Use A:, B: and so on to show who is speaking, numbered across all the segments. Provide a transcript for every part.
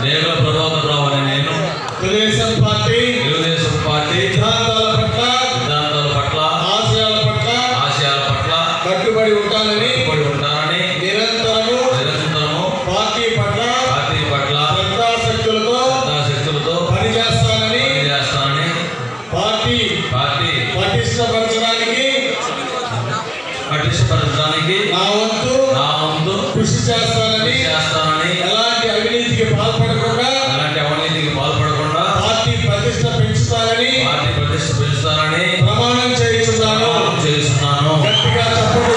A: దేగుల ప్రభాకర్ రావు అనే నేను
B: Telugu Desam party
A: Telugu Desam party
B: సిద్ధాంతాల పట్ల
A: సిద్ధాంతాల పట్ల
B: ఆశయాల పట్ల
A: ఆశయాల పట్ల
B: కట్టుబడి ఉంటానని
A: కట్టుబడి ఉంటానని
B: నిరంతరము
A: నిరంతరము
B: పార్టీ పట్ల
A: పార్టీ పట్ల
B: శ్రద్ధాశక్తులతో
A: శక్తులతో
B: పనిచేస్తానని
A: పనిచేస్తానని
B: పార్టీ
A: పార్టీ
B: పటిష్టపరచడానికి
A: పటిష్టపరచడానికి
B: నా వంతు
A: నా ముందు
B: కృషి చేస్తానని
A: చేస్తానని
B: ఎలాంటి అవినీతికి పాల్పడకుండా
A: అలాంటి అవినీతికి పాల్పడకుండా
B: పార్టీ ప్రతిష్ట పెంచుతానని
A: పార్టీ ప్రతిష్ట పెంచుతానని
B: ప్రమాణం చేయించున్నాను
A: ప్రమాణం చేస్తున్నాను
B: గట్టిగా చప్పట్లు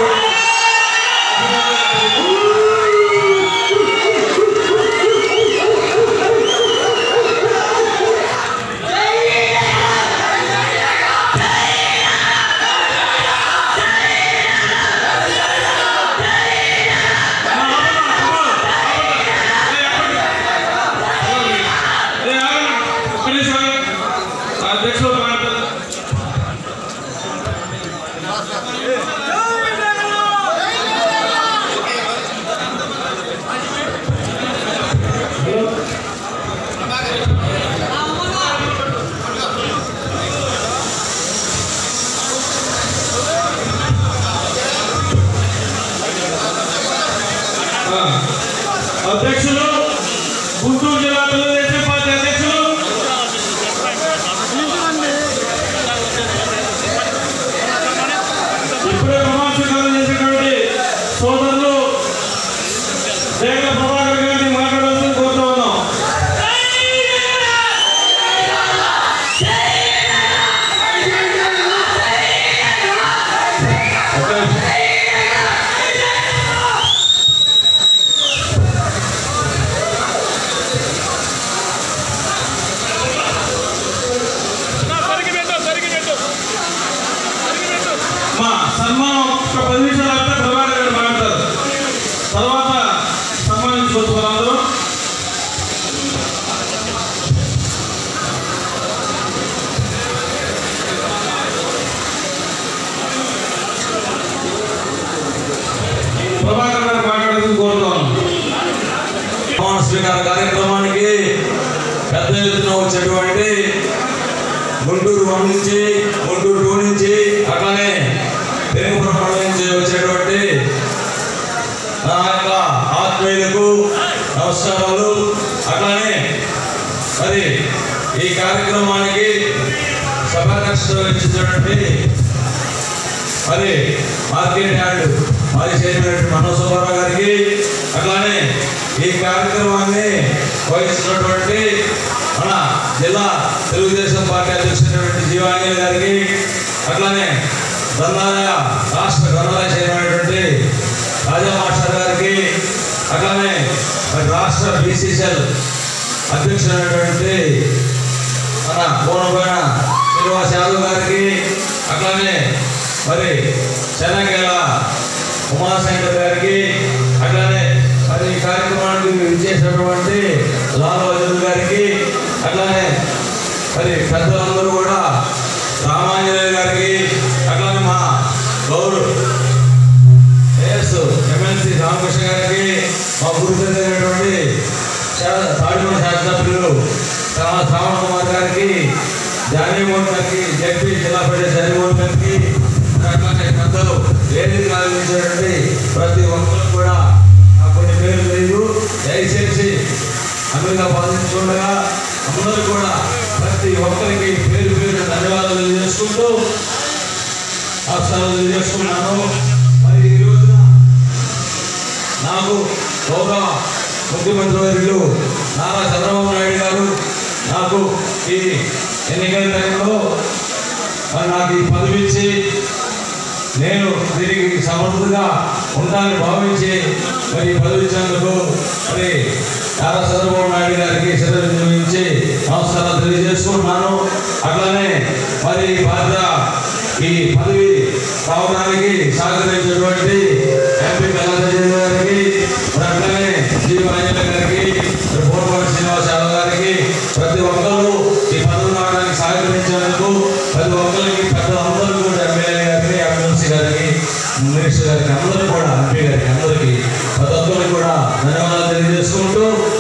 C: అధ్యక్షులు మాట్లాడారు అధ్యక్షులు గుంటూరు జిల్లా తెలుగుదేశం పార్టీ అధ్యక్షులు ఇప్పుడే ప్రమాణ స్వీకారం చేసినటువంటి సోదరులు జగన్ ప్రభాకర్ గారిని మాట్లాడాల్సింది కోరుతా ఉన్నాం మా సన్మానం ఒక పది నిమిషాలు అయితే ప్రభాకర్ గారు మాట్లాడతారు తర్వాత సన్మానించుకోవచ్చు మనందరూ ప్రభాకర్ గారు మాట్లాడాల్సింది కోరుతాను
A: ప్రమాణ స్వీకార కార్యక్రమానికి పెద్ద ఎత్తున వచ్చేటువంటి గుంటూరు వన్ నుంచి గుంటూరు టూ నుంచి అట్లానే పెరుగుపురం మండలం నుంచి వచ్చేటువంటి నా యొక్క ఆత్మీయులకు నమస్కారాలు అట్లానే మరి ఈ కార్యక్రమానికి సభాధ్యక్షత వహించినటువంటి మరి మార్కెట్ యార్డ్ మాజీ చైర్మన్ మనోజ్ సుబ్బారావు గారికి అట్లానే ఈ కార్యక్రమాన్ని వహిస్తున్నటువంటి మన జిల్లా తెలుగుదేశం పార్టీ అధ్యక్షుడైనటువంటి జీవాంజలి గారికి అట్లానే గ్రంథాలయ రాష్ట్ర గ్రంథాలయ చైర్మన్ రాజా మాస్టర్ గారికి అట్లానే మరి రాష్ట్ర బీసీసీఎల్ అధ్యక్షుడైనటువంటి మన పూర్వపోయిన శ్రీనివాస్ యాదవ్ గారికి అట్లానే మరి చెన్నకేల ఉమాశంకర్ గారికి అట్లానే మరి ఈ కార్యక్రమానికి విచ్చేసినటువంటి లాల్ వజూర్ గారికి అట్లానే మరి పెద్దలందరూ కూడా రామాంజనేయ గారికి అట్లానే మా గౌరవ్ ఎస్ ఎమ్మెల్సీ రామకృష్ణ గారికి మా గురుతున్నటువంటి తాడిమూడి శాసనసభ్యులు శ్రావణ శ్రావణ కుమార్ గారికి జానీమోహన్ గారికి జడ్పీ జిల్లా పరిషత్ జానీమోహన్ గారికి అట్లానే పెద్దలు వేదిక ఆలోచించినటువంటి ప్రతి ఒక్కరు కూడా నాకు కొన్ని పేర్లు లేదు దయచేసి అందుగా పాలించుకుండగా అందరూ కూడా ప్రతి ఒక్కరికి పేరు పేరు ధన్యవాదాలు తెలియజేసుకుంటూ నమస్కారాలు తెలియజేసుకున్నాను మరి ఈ రోజున నాకు గౌరవ ముఖ్యమంత్రి వర్యులు నారా చంద్రబాబు నాయుడు గారు నాకు ఈ ఎన్నికల టైంలో మరి నాకు ఈ పదవి ఇచ్చి నేను దీనికి సమర్థుగా ఉంటానని భావించి మరి ఈ పదవి ఇచ్చినందుకు మరి నారా చంద్రబాబు నాయుడు గారికి శ్రద్ధ నిర్వహించి నమస్కారాలు తెలియజేసుకుంటున్నాను అట్లానే మరి ఈ బాధ్యత ఈ పదవి రావడానికి సహకరించినటువంటి ఎంపీ కళాదేవి గారికి మరి అట్లానే జీవాంజలి గారికి మరి పూర్వపల్లి శ్రీనివాస్ యాదవ్ గారికి ప్రతి ఒక్కరూ ఈ పదవి రావడానికి సహకరించేందుకు ప్రతి ఒక్కరికి పెద్దలందరూ కూడా ఎమ్మెల్యే గారికి ఎమ్మెల్సీ గారికి మినిస్టర్ గారికి అందరూ కూడా ఎంపీ గారికి అందరికీ ప్రతి ఒక్కరికి కూడా ధన్యవాదాలు తెలియజేసుకుంటూ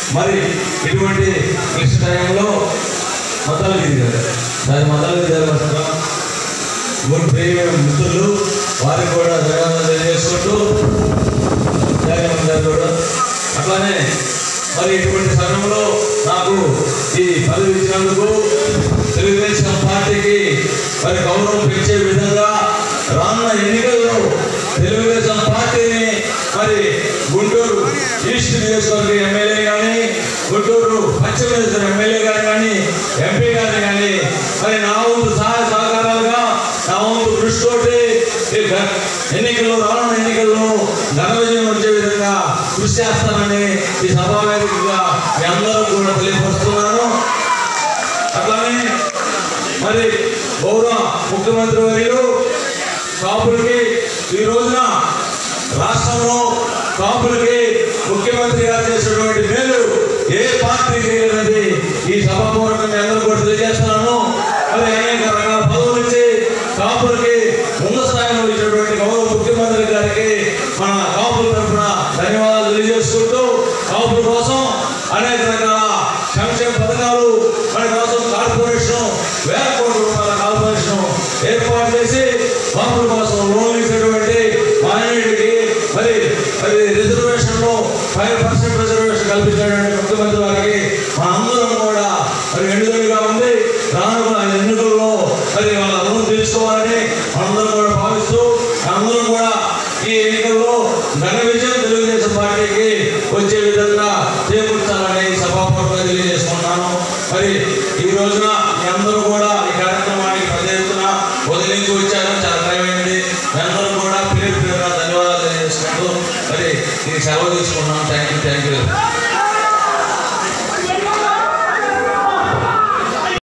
A: మరి ఇటువంటి క్లిష్ట టైంలో మతాలగిరి గారు దాని మతాలగిరి గారు వస్తున్నాం మూడు ప్రియ మిత్రులు వారికి కూడా ధన్యవాదాలు తెలియజేసుకుంటూ త్యాగం గారు కూడా అట్లానే మరి ఇటువంటి సమయంలో నాకు ఈ పదవి ఇచ్చినందుకు తెలుగుదేశం పార్టీకి మరి గౌరవం పెంచే విధంగా రానున్న ఎన్నికల్లో తెలుగుదేశం పార్టీని మరి గుంటూరు ఈస్ట్ నియోజకవర్గ ఎమ్మెల్యే కానీ గుంటూరు పశ్చిమ నియోజకవర్గ ఎమ్మెల్యే గారు కానీ ఎంపీ గారు కానీ మరి నా వంతు సహాయ సహకారాలుగా నా వంతు కృషితోటి ఈ గ- ఎన్నికల్లో రానున్న ఎన్నికల్లో ఘన విజయం వచ్చే విధంగా కృషి చేస్తానని ఈ సభా వేదికగా మీ అందరూ కూడా తెలియపరుస్తున్నాను అట్లానే మరి గౌరవ ముఖ్యమంత్రి వర్యులు కాపులకి ఈ రోజున రాష్ట్రంలో కాపులకి ముఖ్యమంత్రి గారు చేసినటువంటి మేలు ఏ పార్టీ చేయలేదని ఈ సభాపూర్వకంగా అందరూ కూడా తెలియజేస్తున్నాను మరి అనేక రకాల పదవులు ఇచ్చి కాపులకి ముందు స్థాయిలో ఇచ్చినటువంటి గౌరవ ముఖ్యమంత్రి గారికి మన కాపుల తరఫున ధన్యవాదాలు తెలియజేసుకుంటూ కాపుల కోసం అనేక రకాల సంక్షేమ పథకాలు మన కోసం కార్పొరేషన్ వేల కోట్ల రూపాయల కార్పొరేషన్ ఏర్పాటు చేసి కాపుల కోసం లోన్లు ఇచ్చినటువంటి మానవుడికి మరి మరి రిజర్వేషన్ లో ఫైవ్ పర్సెంట్ రిజర్వేషన్ కల్పించినటువంటి ముఖ్యమంత్రి వారికి మా అందరం కూడా మరి ఎన్నికలుగా ఉంది రానున్న ఎన్నికల్లో మరి వాళ్ళ రుణం తీర్చుకోవాలని మనందరం కూడా భావిస్తూ అందరం కూడా ఈ ఎన్నికల్లో ఘన విజయం తెలుగుదేశం పార్టీకి వచ్చే విధంగా చేకూర్చాలని సభాపూర్వకంగా తెలియజేసుకున్నాను మరి ఈ రోజున మీ అందరూ కూడా ఈ కార్యక్రమానికి పెద్ద ఎత్తున వదిలించి వచ్చారు చాలా టైం అయింది మీ అందరూ కూడా పేరు పేరున ధన్యవాదాలు తెలియజేసుకుంటూ మరి ఈ సెలవు తీసుకున్నాం థ్యాంక్ యూ థ్యాంక్ యూ